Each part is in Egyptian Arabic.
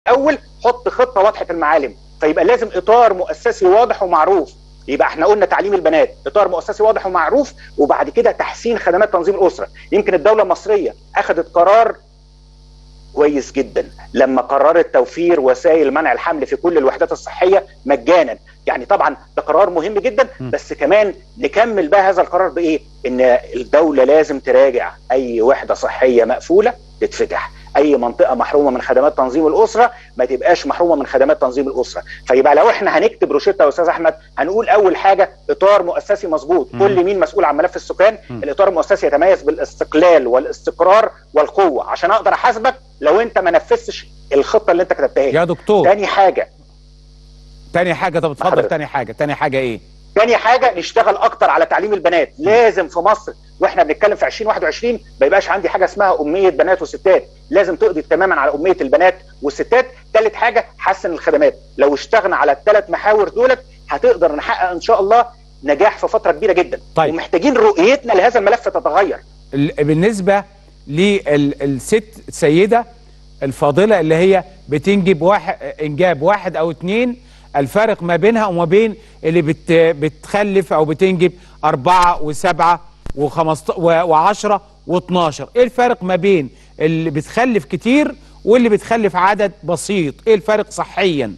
الاول حط خطه واضحه المعالم فيبقى لازم اطار مؤسسي واضح ومعروف يبقى احنا قلنا تعليم البنات اطار مؤسسي واضح ومعروف وبعد كده تحسين خدمات تنظيم الاسره يمكن الدوله المصريه اخذت قرار كويس جدا لما قررت توفير وسائل منع الحمل في كل الوحدات الصحيه مجانا يعني طبعا ده قرار مهم جدا بس كمان نكمل بقى هذا القرار بايه ان الدوله لازم تراجع اي وحده صحيه مقفوله تتفتح اي منطقه محرومه من خدمات تنظيم الاسره ما تبقاش محرومه من خدمات تنظيم الاسره فيبقى لو احنا هنكتب روشته يا استاذ احمد هنقول اول حاجه اطار مؤسسي مظبوط كل مين مسؤول عن ملف السكان الاطار المؤسسي يتميز بالاستقلال والاستقرار والقوه عشان اقدر احاسبك لو انت ما نفذتش الخطه اللي انت كتبتها يا دكتور تاني حاجه تاني حاجه طب اتفضل تاني حاجه تاني حاجه ايه تاني حاجه نشتغل اكتر على تعليم البنات لازم في مصر واحنا بنتكلم في 2021 ما يبقاش عندي حاجه اسمها اميه بنات وستات لازم تقضي تماما على اميه البنات والستات ثالث حاجه حسن الخدمات لو اشتغلنا على الثلاث محاور دولت هتقدر نحقق ان شاء الله نجاح في فتره كبيره جدا طيب. ومحتاجين رؤيتنا لهذا الملف تتغير بالنسبه للست سيده الفاضله اللي هي بتنجب واحد انجاب واحد او اثنين الفارق ما بينها وما بين اللي بت بتخلف او بتنجب أربعة وسبعة وخمسة وعشرة واثناشر ايه الفارق ما بين اللي بتخلف كتير واللي بتخلف عدد بسيط ايه الفارق صحيا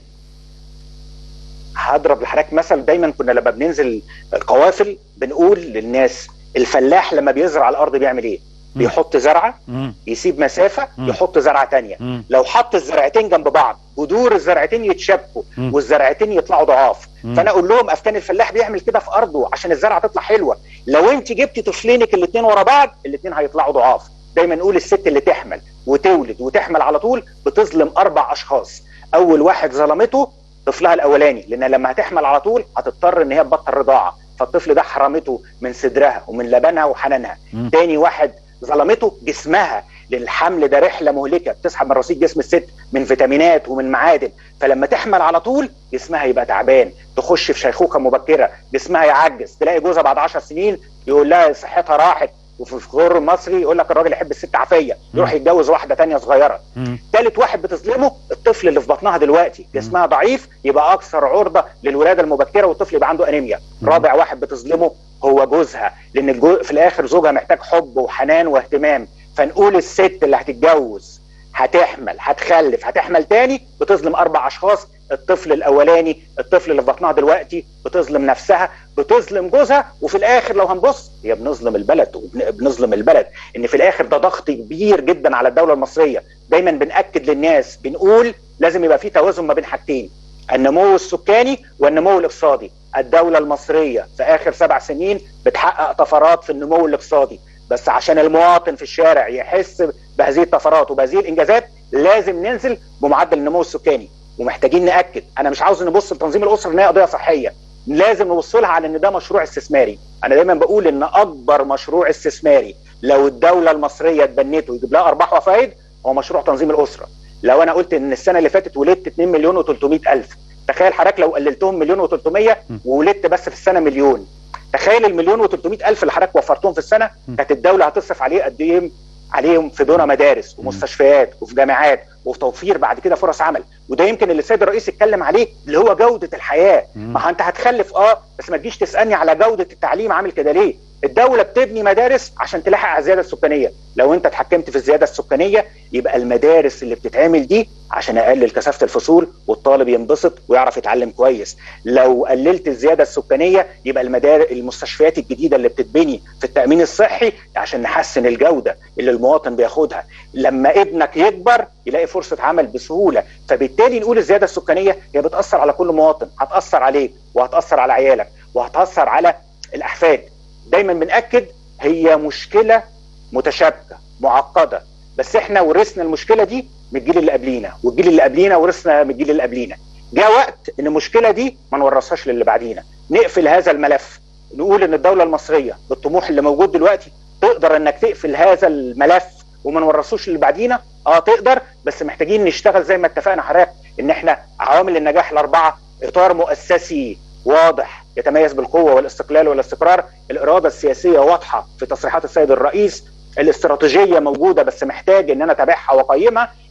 هضرب لحضرتك مثل دايما كنا لما بننزل القوافل بنقول للناس الفلاح لما بيزرع الارض بيعمل ايه بيحط زرعه يسيب مسافه يحط زرعه تانية لو حط الزرعتين جنب بعض جذور الزرعتين يتشابكوا والزرعتين يطلعوا ضعاف فانا اقول لهم افكان الفلاح بيعمل كده في ارضه عشان الزرعه تطلع حلوه لو انت جبتي طفلينك الاثنين ورا بعض الاثنين هيطلعوا ضعاف دايما نقول الست اللي تحمل وتولد وتحمل على طول بتظلم اربع اشخاص اول واحد ظلمته طفلها الاولاني لان لما هتحمل على طول هتضطر ان هي تبطل رضاعه فالطفل ده حرمته من صدرها ومن لبنها وحنانها تاني واحد ظلمته جسمها لان الحمل ده رحله مهلكه بتسحب من رصيد جسم الست من فيتامينات ومن معادن فلما تحمل على طول جسمها يبقى تعبان تخش في شيخوخه مبكره جسمها يعجز تلاقي جوزها بعد 10 سنين يقول لها صحتها راحت وفي الغر المصري يقول لك الراجل يحب الست عافيه يروح يتجوز واحده تانية صغيره ثالث واحد بتظلمه الطفل اللي في بطنها دلوقتي جسمها ضعيف يبقى اكثر عرضه للولاده المبكره والطفل يبقى عنده انيميا رابع واحد بتظلمه هو جوزها لان الجو... في الاخر زوجها محتاج حب وحنان واهتمام فنقول الست اللي هتتجوز هتحمل هتخلف هتحمل تاني بتظلم اربع اشخاص الطفل الاولاني الطفل اللي في بطنها دلوقتي بتظلم نفسها بتظلم جوزها وفي الاخر لو هنبص هي بنظلم البلد وبنظلم البلد ان في الاخر ده ضغط كبير جدا على الدوله المصريه دايما بناكد للناس بنقول لازم يبقى في توازن ما بين حاجتين النمو السكاني والنمو الاقتصادي الدوله المصريه في اخر سبع سنين بتحقق طفرات في النمو الاقتصادي بس عشان المواطن في الشارع يحس بهذه الطفرات وبهذه الانجازات لازم ننزل بمعدل النمو السكاني ومحتاجين ناكد انا مش عاوز نبص لتنظيم الاسره ان هي قضيه صحيه لازم نبص لها على ان ده مشروع استثماري انا دايما بقول ان اكبر مشروع استثماري لو الدوله المصريه اتبنته ويجيب لها ارباح وفائد هو مشروع تنظيم الاسره لو انا قلت ان السنه اللي فاتت ولدت 2 مليون و300 الف تخيل حضرتك لو قللتهم مليون و300 وولدت بس في السنه مليون تخيل المليون و300 الف اللي حضرتك وفرتهم في السنه كانت الدوله هتصرف عليه قد ايه عليهم في بنى مدارس ومستشفيات وفي جامعات وفي توفير بعد كده فرص عمل وده يمكن اللي السيد الرئيس اتكلم عليه اللي هو جوده الحياه ما انت هتخلف اه بس ما تجيش تسالني على جوده التعليم عامل كده ليه الدولة بتبني مدارس عشان تلاحق على الزيادة السكانية لو انت اتحكمت في الزيادة السكانية يبقى المدارس اللي بتتعمل دي عشان اقلل كثافة الفصول والطالب ينبسط ويعرف يتعلم كويس لو قللت الزيادة السكانية يبقى المدارس المستشفيات الجديدة اللي بتتبني في التأمين الصحي عشان نحسن الجودة اللي المواطن بياخدها لما ابنك يكبر يلاقي فرصة عمل بسهولة فبالتالي نقول الزيادة السكانية هي بتأثر على كل مواطن هتأثر عليك وهتأثر على عيالك وهتأثر على الأحفاد دايما بنأكد هي مشكلة متشابكة معقدة بس احنا ورثنا المشكلة دي من الجيل اللي قبلينا والجيل اللي قبلينا ورثنا من الجيل اللي قبلينا جاء وقت ان المشكلة دي ما نورثهاش للي بعدينا نقفل هذا الملف نقول ان الدولة المصرية بالطموح اللي موجود دلوقتي تقدر انك تقفل هذا الملف وما نورثوش اللي بعدينا اه تقدر بس محتاجين نشتغل زي ما اتفقنا حضرتك ان احنا عوامل النجاح الاربعه اطار مؤسسي واضح يتميز بالقوه والاستقلال والاستقرار، الاراده السياسيه واضحه في تصريحات السيد الرئيس، الاستراتيجيه موجوده بس محتاج ان انا اتابعها واقيمها،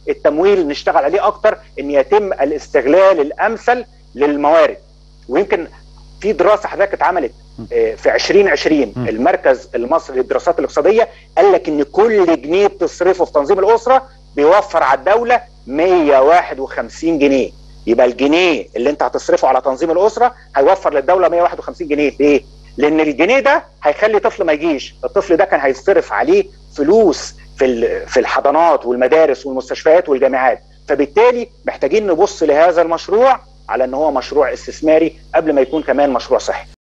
التمويل نشتغل عليه اكتر ان يتم الاستغلال الامثل للموارد ويمكن في دراسه حضرتك اتعملت في 2020 المركز المصري للدراسات الاقتصاديه قال لك ان كل جنيه بتصرفه في تنظيم الاسره بيوفر على الدوله 151 جنيه يبقى الجنيه اللي انت هتصرفه على تنظيم الاسره هيوفر للدوله 151 جنيه ليه؟ لان الجنيه ده هيخلي طفل ما يجيش الطفل ده كان هيصرف عليه فلوس في في الحضانات والمدارس والمستشفيات والجامعات فبالتالي محتاجين نبص لهذا المشروع على ان هو مشروع استثماري قبل ما يكون كمان مشروع صحي